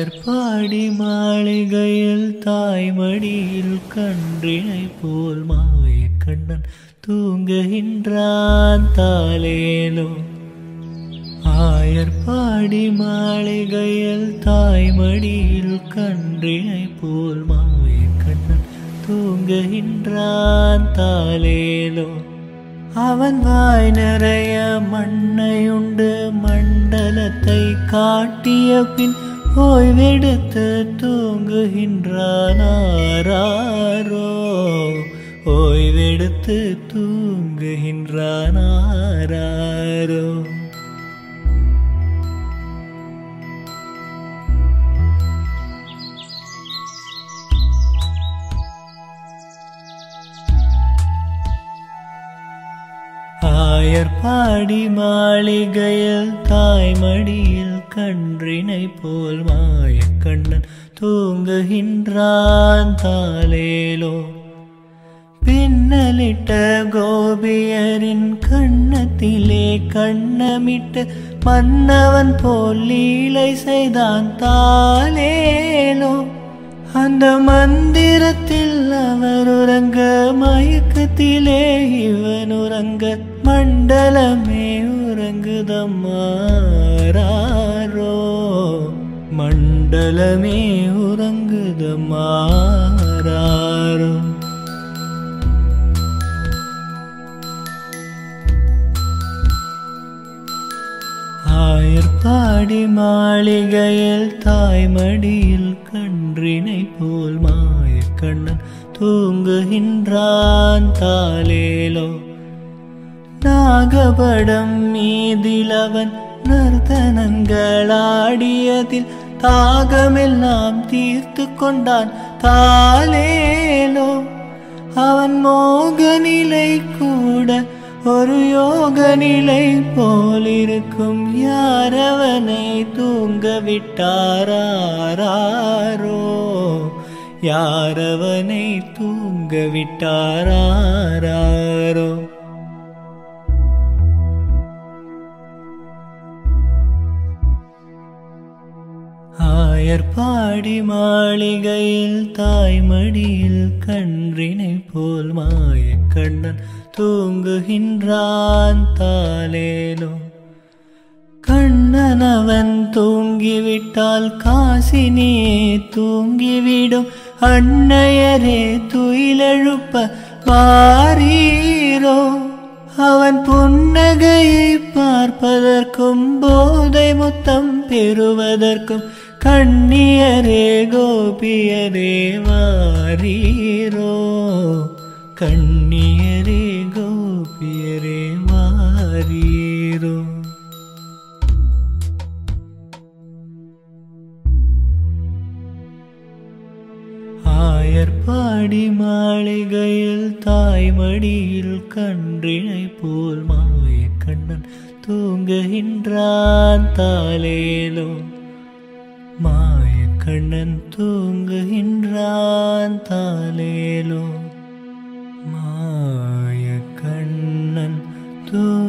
ஆயர்பாடி மாளிகையில் தாய்மடியில் கன்றினை போல் மாய கண்ணன் தூங்குகின்றான் தாலேலோ ஆயர்பாடி மாளிகையில் தாய்மடியில் கன்றினை போல் மாய கண்ணன் தூங்குகின்றான் தாலேலோ அவன் வாய் நிறைய மண்ணையுண்டு மண்டலத்தை காட்டிய பின் ஓய்வெடுத்து தூங்குகின்றான் ஆராரோ ஓய்வெடுத்து தூங்குகின்றான் ஆராரோ ஆயர்பாடி மாளிகையில் தாய்மடியில் கன்றினை போல் மாயக்கண்ணன் தூங்குகின்றான் தாலேலோ பின்னலிட்ட கோபியரின் கண்ணத்திலே கண்ணமிட்டு மன்னவன் போல் லீலை செய்தான் தாலேலோ அந்த மந்திரத்தில் அவர் உறங்க மயக்கத்திலே இவன் உறங்க மண்டலமே உறங்குதம்மாரோ மண்டலமே உறங்குதம்மாரோ ஆயர்பாடி மாளிகையில் தாய்மடியில் கன்றினை போல் மாய கண்ணன் தூங்குகின்றான் தாலேலோ நாகபடம் மீதிலவன் நர்த்தனங்களாடியதில் தாகமெல்லாம் தீர்த்து கொண்டான் தாலேலோ அவன் மோக நிலை கூட ஒரு யோக நிலை போலிருக்கும் யாரவனை தூங்க விட்டாரோ யாரவனை தூங்க விட்டாரோ ஆயர்பாடி மாளிகையில் தாய்மடியில் கன்றினை போல் மாய கண்ணன் தூங்குகின்றான் தாலேலோ கண்ணன் அவன் தூங்கிவிட்டால் காசினியே தூங்கிவிடும் அன்னையரே துயிலெழுப்ப வாரீரோ அவன் புன்னகையை பார்ப்பதற்கும் போதை முத்தம் பெறுவதற்கும் கண்ணியரே கோபியரே வாரீரோ கண்ணியரே கோபியரே வாரீரோ ஆயர்பாடி மாளிகையில் தாய்மடியில் கன்றினை போல் மாய கண்ணன் தூங்குகின்றான் தாலேலோ மாய கண்ணன் தூங்குகின்றான் தாலேலோ மாய கண்ணன் தூ